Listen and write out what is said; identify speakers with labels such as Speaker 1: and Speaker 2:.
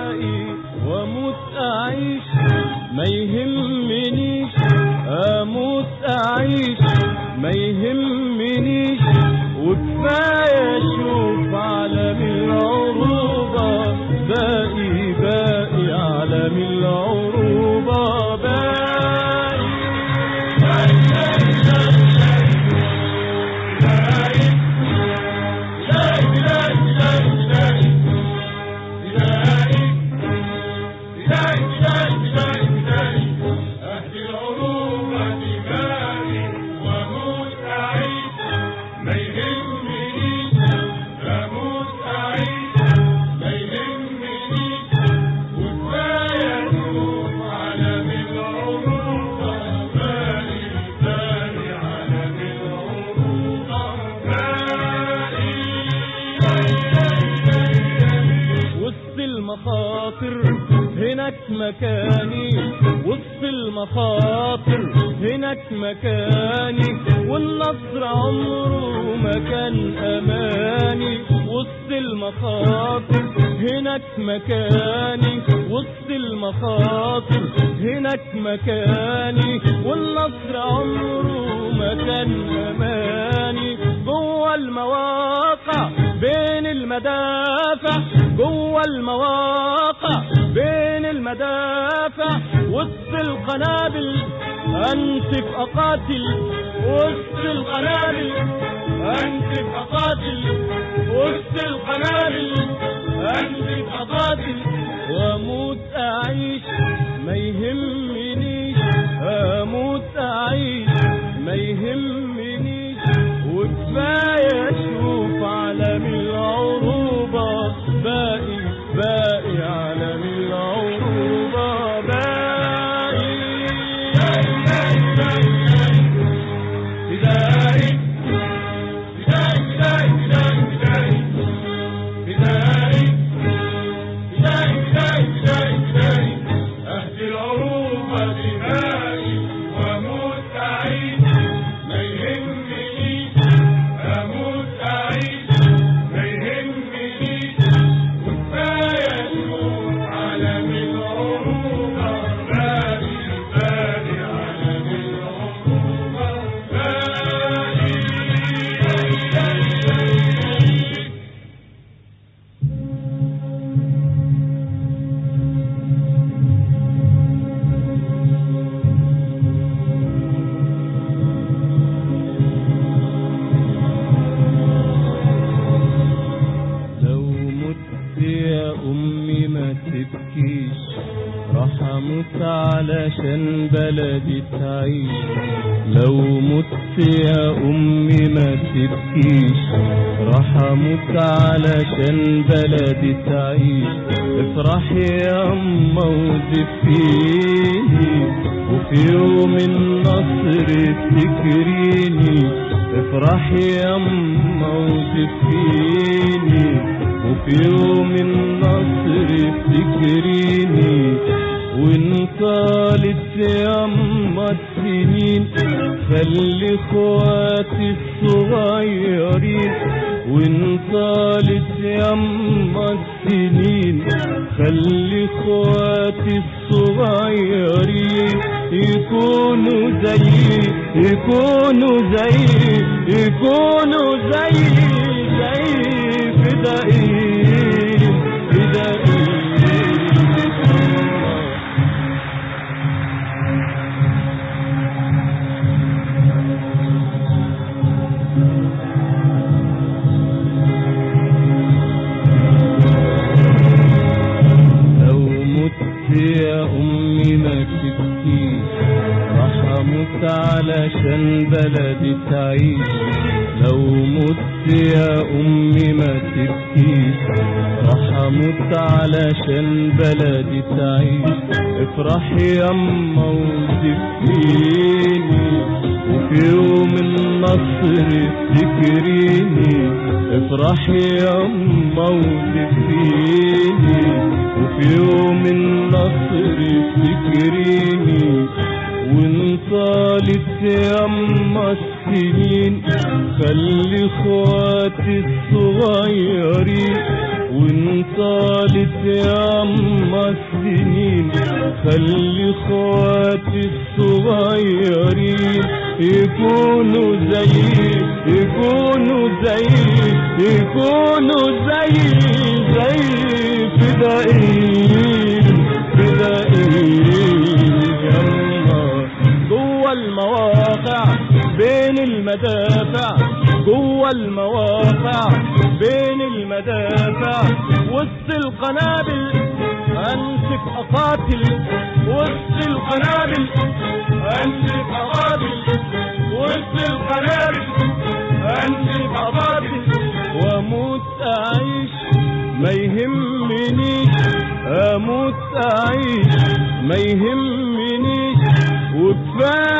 Speaker 1: باقي واموت اعيش ما يهمنيش اموت اعيش ما يهمنيش وكفايه اشوف عالم العروبه باقي باقي عالم العروبه باقي وسط المخاطر هناك مكاني وسط المخاطر هناك مكاني والنصر عمره ما كان اماني وسط المخاطر هناك مكاني وسط المخاطر هناك مكاني والنصر عمره ما كان اماني جوه المواقع بين المدافع جوه المواقع بين المدافع وسط القنابل انتف اقاتل وسط القنابل انتف اقاتل وسط القنابل انتف اقاتل واموت اعيش ما يهمنيش اموت اعيش ما يهمنيش وكفايه اشوف عالم العروبه باقي باقي عالم العروبه باقي لو مت يا أمي ما تبكيش راح أموت علشان بلدي تعيش لو مت يا أمي ما تبكيش راح أموت علشان بلدي تعيش افرحي يا أما وزفيني وفي يوم النصر افتكريني افرحي يا أما وزفيني وفي يوم النصر افتكريني وان طالت ياما السنين خلي اخواتي الصغيرين وان طالت ياما السنين خلي اخواتي الصغيرين يكونوا زي يكونوا زي يكونوا زي زي فدائين فدائين لو مت يا أمي ما تبكيش راح أموت علشان بلدي تعيش لو مت يا أمي ما تبكيش راح أموت علشان بلدي تعيش افرحي ياما وزفيني وفي يوم النصر افتكريني افرحي ياما وزفيني وفي يوم النصر افتكريني وان طالت ياما السنين خلي اخواتي الصغيرين وان طالت ياما السنين خلي اخواتي الصغيرين يكونوا زي يكونوا زي يكونوا زي زي فدائيين فدائيين يما جوه المواقع بين المدافع جوه المواقع بين المدافع وسط القنابل امسك اقاتل وسط القنابل امسك اقاتل وسط القنابل امسك اقاتل واموت اعيش ما يهمنيش اموت اعيش ما يهمنيش وكفايه